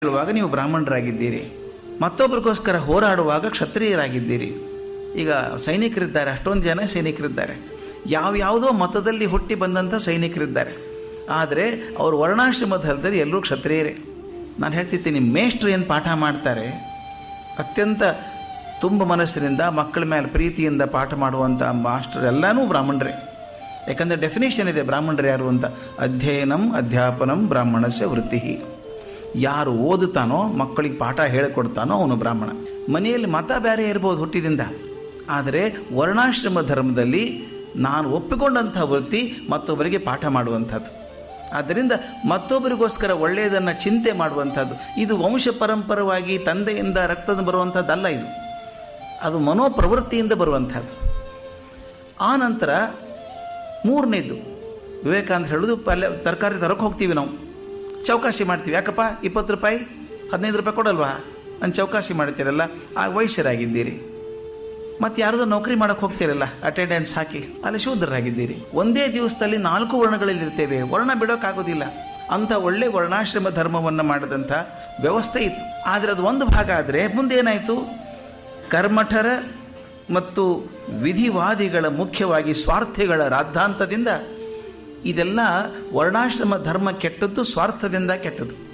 ಹೇಳುವಾಗ ನೀವು ಬ್ರಾಹ್ಮಣರಾಗಿದ್ದೀರಿ ಮತ್ತೊಬ್ಬರಿಗೋಸ್ಕರ ಹೋರಾಡುವಾಗ ಕ್ಷತ್ರಿಯರಾಗಿದ್ದೀರಿ ಈಗ ಸೈನಿಕರಿದ್ದಾರೆ ಅಷ್ಟೊಂದು ಜನ ಸೈನಿಕರಿದ್ದಾರೆ ಯಾವ್ಯಾವುದೋ ಮತದಲ್ಲಿ ಹುಟ್ಟಿ ಬಂದಂಥ ಸೈನಿಕರಿದ್ದಾರೆ ಆದರೆ ಅವರು ವರ್ಣಾಶ್ರಮ ಧರ್ಮದಲ್ಲಿ ಎಲ್ಲರೂ ಕ್ಷತ್ರಿಯರೇ ನಾನು ಹೇಳ್ತಿರ್ತೀನಿ ಮೇಷ್ಟ್ರು ಏನು ಪಾಠ ಮಾಡ್ತಾರೆ ಅತ್ಯಂತ ತುಂಬ ಮನಸ್ಸಿನಿಂದ ಮಕ್ಕಳ ಮೇಲೆ ಪ್ರೀತಿಯಿಂದ ಪಾಠ ಮಾಡುವಂಥ ಮಾಸ್ಟರ್ ಎಲ್ಲನೂ ಬ್ರಾಹ್ಮಣರೇ ಯಾಕಂದರೆ ಡೆಫಿನೇಷನ್ ಇದೆ ಬ್ರಾಹ್ಮಣರು ಯಾರು ಅಂತ ಅಧ್ಯಯನಂ ಅಧ್ಯಾಪನಂ ಬ್ರಾಹ್ಮಣಸ್ಯ ವೃತ್ತಿ ಯಾರು ಓದುತ್ತಾನೋ ಮಕ್ಕಳಿಗೆ ಪಾಠ ಹೇಳಿಕೊಡ್ತಾನೋ ಅವನು ಬ್ರಾಹ್ಮಣ ಮನೆಯಲ್ಲಿ ಮತ ಬೇರೆ ಇರ್ಬೋದು ಹುಟ್ಟಿದಿಂದ ಆದರೆ ವರ್ಣಾಶ್ರಮ ಧರ್ಮದಲ್ಲಿ ನಾನು ಒಪ್ಪಿಕೊಂಡಂಥ ವೃತ್ತಿ ಮತ್ತೊಬ್ಬರಿಗೆ ಪಾಠ ಮಾಡುವಂಥದ್ದು ಆದ್ದರಿಂದ ಮತ್ತೊಬ್ಬರಿಗೋಸ್ಕರ ಒಳ್ಳೆಯದನ್ನು ಚಿಂತೆ ಮಾಡುವಂಥದ್ದು ಇದು ವಂಶ ಪರಂಪರವಾಗಿ ತಂದೆಯಿಂದ ರಕ್ತದ ಬರುವಂಥದ್ದಲ್ಲ ಇದು ಅದು ಮನೋಪ್ರವೃತ್ತಿಯಿಂದ ಬರುವಂಥದ್ದು ಆ ನಂತರ ಮೂರನೇದು ವಿವೇಕಾನಂದ ಹೇಳೋದು ಪಲ್ಯ ತರಕಾರಿ ತರಕ್ಕೆ ಹೋಗ್ತೀವಿ ನಾವು ಚೌಕಾಸಿ ಮಾಡ್ತೀವಿ ಯಾಕಪ್ಪ ಇಪ್ಪತ್ತು ರೂಪಾಯಿ ಹದಿನೈದು ರೂಪಾಯಿ ಕೊಡಲ್ವಾ ನಾನು ಚೌಕಾಸಿ ಮಾಡ್ತೀರಲ್ಲ ಆ ವೈಶ್ಯರಾಗಿದ್ದೀರಿ ಮತ್ತು ಯಾರ್ದೋ ನೌಕರಿ ಮಾಡೋಕ್ಕೆ ಹೋಗ್ತೀರಲ್ಲ ಅಟೆಂಡೆನ್ಸ್ ಹಾಕಿ ಅಲ್ಲಿ ಶೂದ್ರರಾಗಿದ್ದೀರಿ ಒಂದೇ ದಿವಸದಲ್ಲಿ ನಾಲ್ಕು ವರ್ಣಗಳಲ್ಲಿ ಇರ್ತೇವೆ ವರ್ಣ ಬಿಡೋಕ್ಕಾಗೋದಿಲ್ಲ ಅಂಥ ಒಳ್ಳೆ ವರ್ಣಾಶ್ರಮ ಧರ್ಮವನ್ನು ಮಾಡಿದಂಥ ವ್ಯವಸ್ಥೆ ಇತ್ತು ಆದರೆ ಅದು ಒಂದು ಭಾಗ ಆದರೆ ಮುಂದೆ ಏನಾಯಿತು ಕರ್ಮಠರ ಮತ್ತು ವಿಧಿವಾದಿಗಳ ಮುಖ್ಯವಾಗಿ ಸ್ವಾರ್ಥಿಗಳ ರಾದ್ಧಾಂತದಿಂದ ಇದೆಲ್ಲ ವರ್ಣಾಶ್ರಮ ಧರ್ಮ ಕೆಟ್ಟದ್ದು ಸ್ವಾರ್ಥದಿಂದ ಕೆಟ್ಟದ್ದು